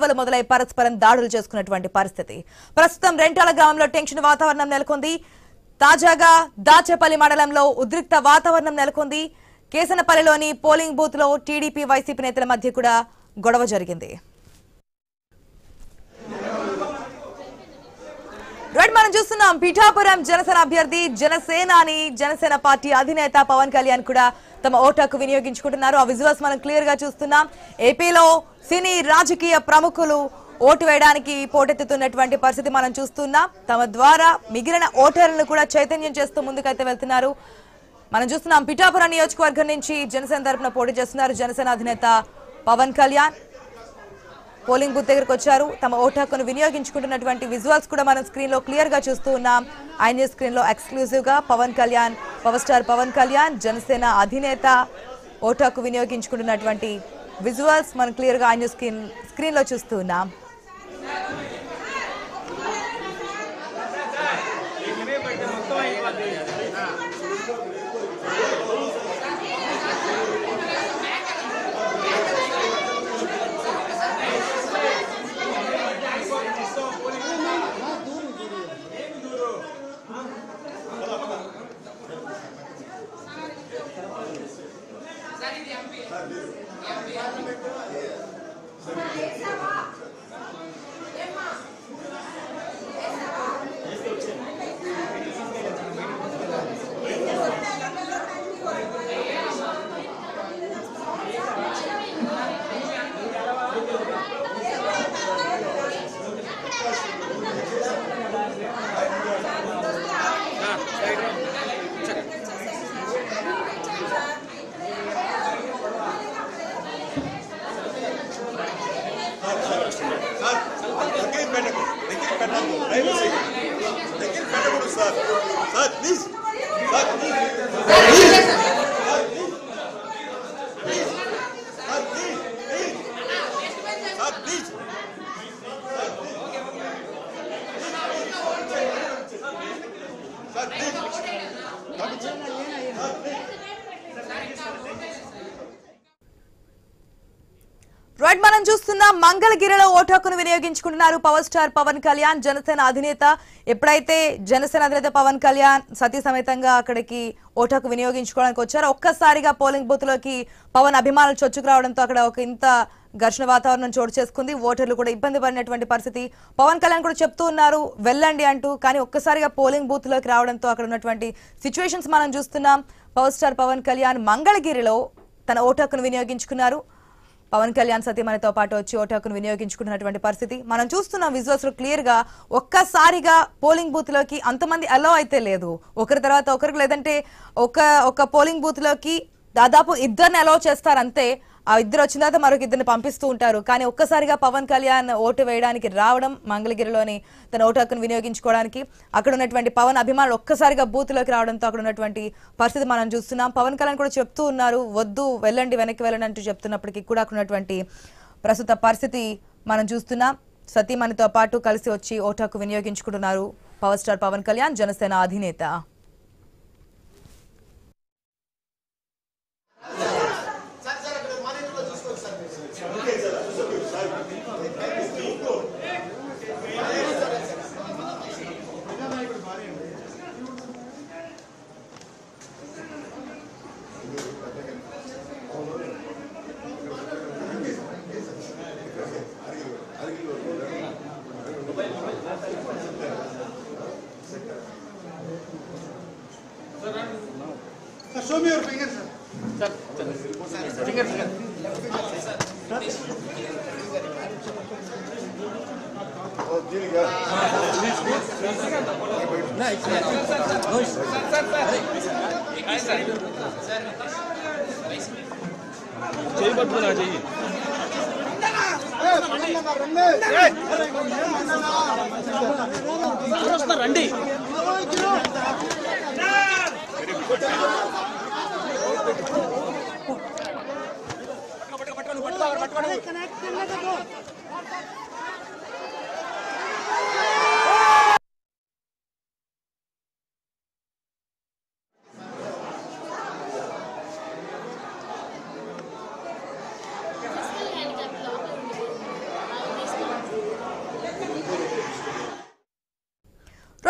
గొడవలు మొదలై పరస్పరం దాడులు చేసుకున్నటువంటి పరిస్థితి ప్రస్తుతం రెంటాల గ్రామంలో టెన్షన్ వాతావరణం నెలకొంది తాజాగా దాచేపల్లి మండలంలో ఉద్రిక్త వాతావరణం నెలకొంది కేసనపల్లిలోని పోలింగ్ బూత్ లో టీడీపీ వైసీపీ నేతల మధ్య కూడా గొడవ జరిగింది రైట్ మనం చూస్తున్నాం పిఠాపురం జనసేన అభ్యర్థి జనసేనాని జనసేన పార్టీ అధినేత పవన్ కళ్యాణ్ కూడా తమ ఓటాకు వినియోగించుకుంటున్నారు ఆ విజువల్స్ మనం క్లియర్ గా చూస్తున్నాం ఏపీలో సినీ రాజకీయ ప్రముఖులు ఓటు వేయడానికి పోటెత్తుతున్నటువంటి పరిస్థితి మనం చూస్తున్నాం తమ ద్వారా మిగిలిన ఓటర్లను కూడా చైతన్యం చేస్తూ ముందుకైతే వెళ్తున్నారు మనం చూస్తున్నాం పిఠాపురం నియోజకవర్గం నుంచి జనసేన తరపున పోటీ చేస్తున్నారు జనసేన అధినేత పవన్ కళ్యాణ్ పోలింగ్ బూత్ దగ్గరకు వచ్చారు తమ ఓటు హక్కును వినియోగించుకుంటున్నటువంటి విజువల్స్ కూడా మనం స్క్రీన్ లో క్లియర్ గా చూస్తూ ఉన్నాం ఐన్యూస్ స్క్రీన్ లో ఎక్స్క్లూజివ్ గా పవన్ కళ్యాణ్ పవర్ స్టార్ పవన్ కళ్యాణ్ జనసేన అధినేత ఓటు హక్కు వినియోగించుకుంటున్నటువంటి విజువల్స్ మనం క్లియర్ గా ఐన్యూస్ స్క్రీన్ స్క్రీన్ లో చూస్తూ ఉన్నాం సార్ దగ్గర పెట్టకు దగ్గర పెట్టకు దయచేసి దగ్గర పెట్టకూడదు sir sir please sir please sir please sir please please sir please sir please right మనం చూస్తున్నాం మంగళగిరిలో ఓటు హక్కును వినియోగించుకుంటున్నారు పవర్ స్టార్ పవన్ కళ్యాణ్ జనసేన అధినేత ఎప్పుడైతే జనసేన అధినేత పవన్ కళ్యాణ్ సతీ సమేతంగా అక్కడికి ఓటు హక్కు వినియోగించుకోవడానికి వచ్చారో ఒక్కసారిగా పోలింగ్ బూత్ లోకి పవన్ అభిమానులు చొచ్చుకు రావడంతో అక్కడ ఒక ఇంత ఘర్షణ వాతావరణం చోటు చేసుకుంది ఓటర్లు కూడా ఇబ్బంది పడినటువంటి పరిస్థితి పవన్ కళ్యాణ్ కూడా చెప్తూ ఉన్నారు వెళ్ళండి అంటూ కానీ ఒక్కసారిగా పోలింగ్ బూత్ లోకి రావడంతో అక్కడ ఉన్నటువంటి సిచ్యువేషన్స్ మనం చూస్తున్నాం పవర్ స్టార్ పవన్ కళ్యాణ్ మంగళగిరిలో తన ఓటు హక్కును వినియోగించుకున్నారు పవన్ కళ్యాణ్ సతీమణితో పాటు వచ్చి ఓటు హక్కును వినియోగించుకుంటున్నటువంటి పరిస్థితి మనం చూస్తున్నాం విజువల్స్ లో క్లియర్ గా ఒక్కసారిగా పోలింగ్ బూత్ లోకి అంతమంది అలో అయితే లేదు ఒకరి తర్వాత ఒకరికి లేదంటే ఒక ఒక పోలింగ్ బూత్ లోకి దాదాపు ఇద్దరిని అలో చేస్తారు అంతే ఆ ఇద్దరు వచ్చిన తర్వాత మరొక ఇద్దరిని పంపిస్తూ ఉంటారు కానీ ఒక్కసారిగా పవన్ కళ్యాణ్ ఓటు వేయడానికి రావడం మంగళగిరిలోని తన ఓటు హక్కును వినియోగించుకోవడానికి అక్కడ ఉన్నటువంటి పవన్ అభిమానులు ఒక్కసారిగా బూత్ లోకి రావడంతో అక్కడ ఉన్నటువంటి పరిస్థితి మనం చూస్తున్నాం పవన్ కళ్యాణ్ కూడా చెప్తూ ఉన్నారు వద్దు వెళ్ళండి వెనక్కి వెళ్ళండి అంటూ చెప్తున్నప్పటికీ కూడా అక్కడ ఉన్నటువంటి ప్రస్తుత పరిస్థితి మనం చూస్తున్నాం సతీమణితో పాటు కలిసి వచ్చి ఓటు హక్కు వినియోగించుకుంటున్నారు పవర్ స్టార్ పవన్ కళ్యాణ్ జనసేన అధినేత Sir, show me your finger, sir. Physical handicap లోపల ఉండిపోయింది అది తీసుకుని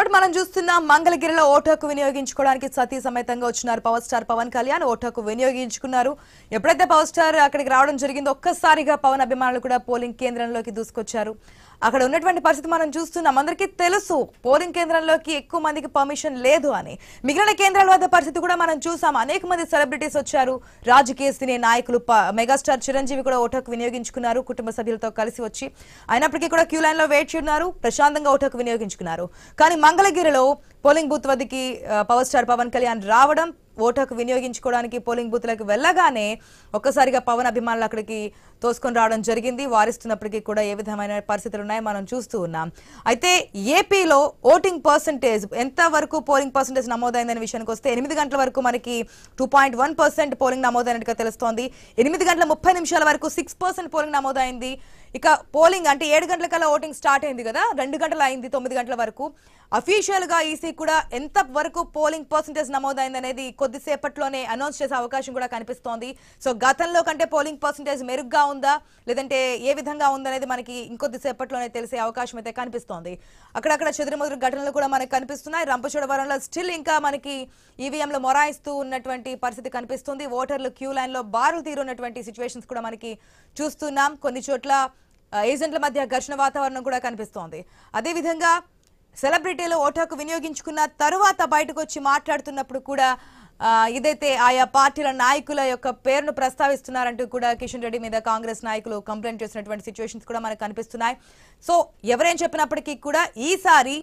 రిపోర్ట్ మనం చూస్తున్నాం మంగళగిరిలో ఓటు హక్కు వినియోగించుకోవడానికి సతీ సమేతంగా వచ్చినారు పవర్ స్టార్ పవన్ కళ్యాణ్ ఓటు హక్కు వినియోగించుకున్నారు ఎప్పుడైతే పవర్ స్టార్ అక్కడికి రావడం జరిగిందో ఒక్కసారిగా పవన్ అభిమానులు కూడా పోలింగ్ కేంద్రంలోకి దూసుకొచ్చారు అక్కడ ఉన్నటువంటి పరిస్థితి మనం చూస్తున్నాం అందరికీ తెలుసు పోలింగ్ కేంద్రంలోకి ఎక్కువ మందికి పర్మిషన్ లేదు అని మిగిలిన కేంద్రాల వద్ద పరిస్థితి కూడా మనం చూసాం అనేక మంది సెలబ్రిటీస్ వచ్చారు రాజకీయ సినీ నాయకులు ప- మెగాస్టార్ చిరంజీవి కూడా ఓటు హక్కు వినియోగించుకున్నారు కుటుంబ సభ్యులతో కలిసి వచ్చి అయినప్పటికీ కూడా క్యూ లైన్ లో వెయిట్ చేయన్నారు ప్రశాంతంగా ఓటు హక్కు వినియోగించుకున్నారు కానీ మంగళగిరిలో పోలింగ్ బూత్ వద్దకి ఆ, పవర్ స్టార్ పవన్ కళ్యాణ్ రావడం ఓటు హక్కు వినియోగించుకోవడానికి పోలింగ్ బూత్లకు వెళ్ళగానే ఒక్కసారిగా పవన్ అభిమానులు అక్కడికి తోసుకొని రావడం జరిగింది వారిస్తున్నప్పటికీ కూడా ఏ విధమైన పరిస్థితులు ఉన్నాయో మనం చూస్తూ ఉన్నాం అయితే ఏపీలో ఓటింగ్ పర్సంటేజ్ ఎంత వరకు పోలింగ్ పర్సంటేజ్ నమోదైందనే విషయానికి వస్తే ఎనిమిది గంటల వరకు మనకి two point one percent polling నమోదైనట్టుగా తెలుస్తోంది ఎనిమిది గంటల ముప్పై నిమిషాల వరకు సిక్స్ పర్సెంట్ పోలింగ్ నమోదైంది ఇక పోలింగ్ అంటే ఏడు గంటల కల్లా ఓటింగ్ స్టార్ట్ అయింది కదా రెండు గంటలు అయింది తొమ్మిది గంటల వరకు అఫీషియల్ గా ఈసీ కూడా ఎంత వరకు పోలింగ్ పర్సంటేజ్ నమోదైంది అనేది కొద్దిసేపట్లోనే అనౌన్స్ చేసే అవకాశం కూడా కనిపిస్తోంది సో గతంలో కంటే పోలింగ్ పర్సంటేజ్ మెరుగ్గా ఉందా లేదంటే ఏ విధంగా ఉందనేది మనకి ఇంకొద్దిసేపట్లోనే తెలిసే అవకాశం అయితే కనిపిస్తోంది అక్కడక్కడ చెదురుమదురు ఘటనలు కూడా మనకి కనిపిస్తున్నాయి రంపచోడవరంలో స్టిల్ ఇంకా మనకి ఈవీఎంలు మొరాయిస్తూ ఉన్నటువంటి పరిస్థితి కనిపిస్తుంది ఓటర్లు క్యూ లైన్ లో బారులు తీరున్నటువంటి సిచ్యువేషన్స్ కూడా మనకి చూస్తున్నాం కొన్ని చోట్ల ఆ, ఏజెంట్ల మధ్య ఘర్షణ వాతావరణం కూడా కనిపిస్తోంది అదేవిధంగా సెలబ్రిటీలు ఓటాకు వినియోగించుకున్న తరువాత బయటకు వచ్చి మాట్లాడుతున్నప్పుడు కూడా ఆ, ఇదైతే ఆయా పార్టీల నాయకుల యొక్క పేరును ప్రస్తావిస్తున్నారంటూ కూడా కిషన్ రెడ్డి మీద కాంగ్రెస్ నాయకులు కంప్లైంట్ చేసినటువంటి సిచ్యువేషన్స్ కూడా మనకు కనిపిస్తున్నాయి సో ఎవరేం చెప్పినప్పటికీ కూడా ఈసారి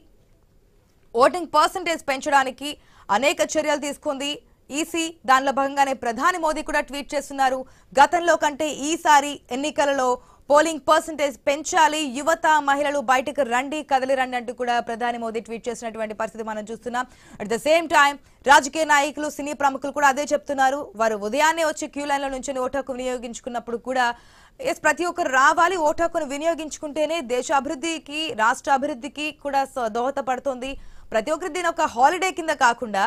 ఓటింగ్ పర్సంటేజ్ పెంచడానికి అనేక చర్యలు తీసుకుంది ఈసీ దానిలో భాగంగానే ప్రధాని మోదీ కూడా ట్వీట్ చేస్తున్నారు గతంలో కంటే ఈసారి ఎన్నికలలో పోలింగ్ పర్సంటేజ్ పెంచాలి యువత మహిళలు బయటకు రండి కదలి రండి అంటూ కూడా ప్రధాని మోదీ ట్వీట్ చేసినటువంటి పరిస్థితి మనం చూస్తున్నాం అట్ ద సేమ్ టైం రాజకీయ నాయకులు సినీ ప్రముఖులు కూడా అదే చెప్తున్నారు వారు ఉదయాన్నే వచ్చి క్యూ లైన్లో నుంచి ఓటు హక్కు వినియోగించుకున్నప్పుడు కూడా ఎస్ ప్రతి ఒక్కరు రావాలి ఓటు హక్కును వినియోగించుకుంటేనే దేశ అభివృద్ధికి రాష్ట్ర అభివృద్ధికి కూడా స- దోహదపడుతుంది ప్రతి ఒక్కరు దీని ఒక హాలిడే కింద కాకుండా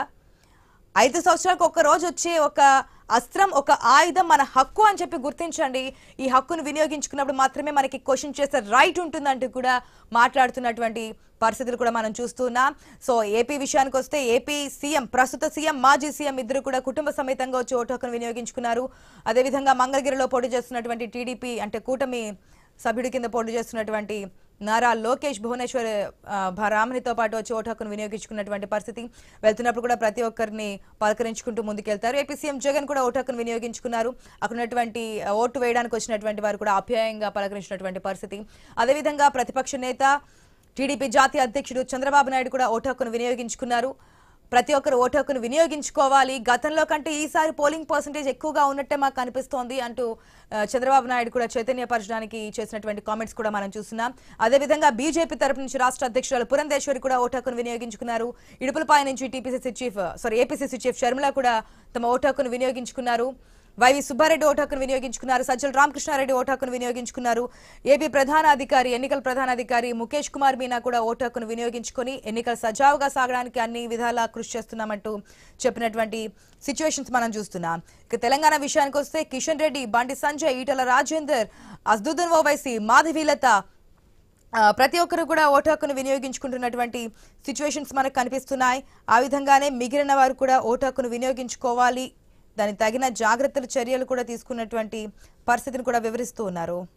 ఐదు సంవత్సరాలకు ఒక రోజు వచ్చే ఒక అస్త్రం ఒక ఆయుధం మన హక్కు అని చెప్పి గుర్తించండి ఈ హక్కును వినియోగించుకున్నప్పుడు మాత్రమే మనకి క్వశ్చన్ చేసే రైట్ ఉంటుందంటూ కూడా మాట్లాడుతున్నటువంటి పరిస్థితులు కూడా మనం చూస్తున్నాం సో ఏపీ విషయానికి వస్తే ఏపీ సీఎం ప్రస్తుత సీఎం మాజీ సీఎం ఇద్దరు కూడా కుటుంబ సమేతంగా వచ్చి ఓటు హక్కును వినియోగించుకున్నారు అదేవిధంగా మంగళగిరిలో పోటీ చేస్తున్నటువంటి టీడీపీ అంటే కూటమి సభ్యుడి కింద పోటీ చేస్తున్నటువంటి నారా లోకేష్ భువనేశ్వర్ ఆ, భరామణితో పాటు వచ్చి ఓటు హక్కును వినియోగించుకున్నటువంటి పరిస్థితి వెళ్తున్నప్పుడు కూడా ప్రతి ఒక్కరిని పలకరించుకుంటూ ముందుకెళ్తారు ఏపీ సీఎం జగన్ కూడా ఓటు హక్కును వినియోగించుకున్నారు అక్కడ ఉన్నటువంటి ఆ, ఓటు వేయడానికి వచ్చినటువంటి వారు కూడా ఆప్యాయంగా పలకరించినటువంటి పరిస్థితి అదేవిధంగా ప్రతిపక్ష నేత టీడీపీ జాతీయ అధ్యక్షుడు చంద్రబాబు నాయుడు కూడా ఓటు హక్కును వినియోగించుకున్నారు ప్రతి ఒక్కరు ఓటు హక్కును వినియోగించుకోవాలి గతంలో కంటే ఈసారి పోలింగ్ పర్సంటేజ్ ఎక్కువగా ఉన్నట్టే మాకు కనిపిస్తోంది అంటూ ఆ, చంద్రబాబు నాయుడు కూడా చైతన్యపరచడానికి చేసినటువంటి కామెంట్స్ కూడా మనం చూస్తున్నాం అదేవిధంగా బీజేపీ తరపు నుంచి రాష్ట్ర అధ్యక్షురాలు పురంధేశ్వరి కూడా ఓటు హక్కును వినియోగించుకున్నారు ఇడుపులపాయ నుంచి TPCC chief sorry APCC chief Sharmila కూడా తమ ఓటు హక్కును వినియోగించుకున్నారు వైవి సుబ్బారెడ్డి ఓటు హక్కును వినియోగించుకున్నారు సజ్జల రామకృష్ణారెడ్డి ఓటు హక్కును వినియోగించుకున్నారు ఏపీ ప్రధాన అధికారి ఎన్నికల ప్రధాన అధికారి ముఖేష్ కుమార్ మీనా కూడా ఓటు హక్కును వినియోగించుకొని ఎన్నికలు సజావుగా సాగడానికి అన్ని విధాలా కృషి చేస్తున్నామంటూ చెప్పినటువంటి సిచ్యువేషన్స్ మనం చూస్తున్నాం ఇక తెలంగాణ విషయానికి వస్తే కిషన్ రెడ్డి బండి సంజయ్ ఈటల రాజేందర్ అజ్దుద్దన్ ఓవైసీ మాధవీలత ఆ, ప్రతి ఒక్కరు కూడా ఓటు హక్కును వినియోగించుకుంటున్నటువంటి సిచ్యువేషన్స్ మనకు కనిపిస్తున్నాయి ఆ విధంగానే మిగిలిన వారు కూడా ఓటు హక్కును వినియోగించుకోవాలి దానికి తగిన జాగ్రత్తలు చర్యలు కూడా తీసుకున్నటువంటి పరిస్థితిని కూడా వివరిస్తూ ఉన్నారు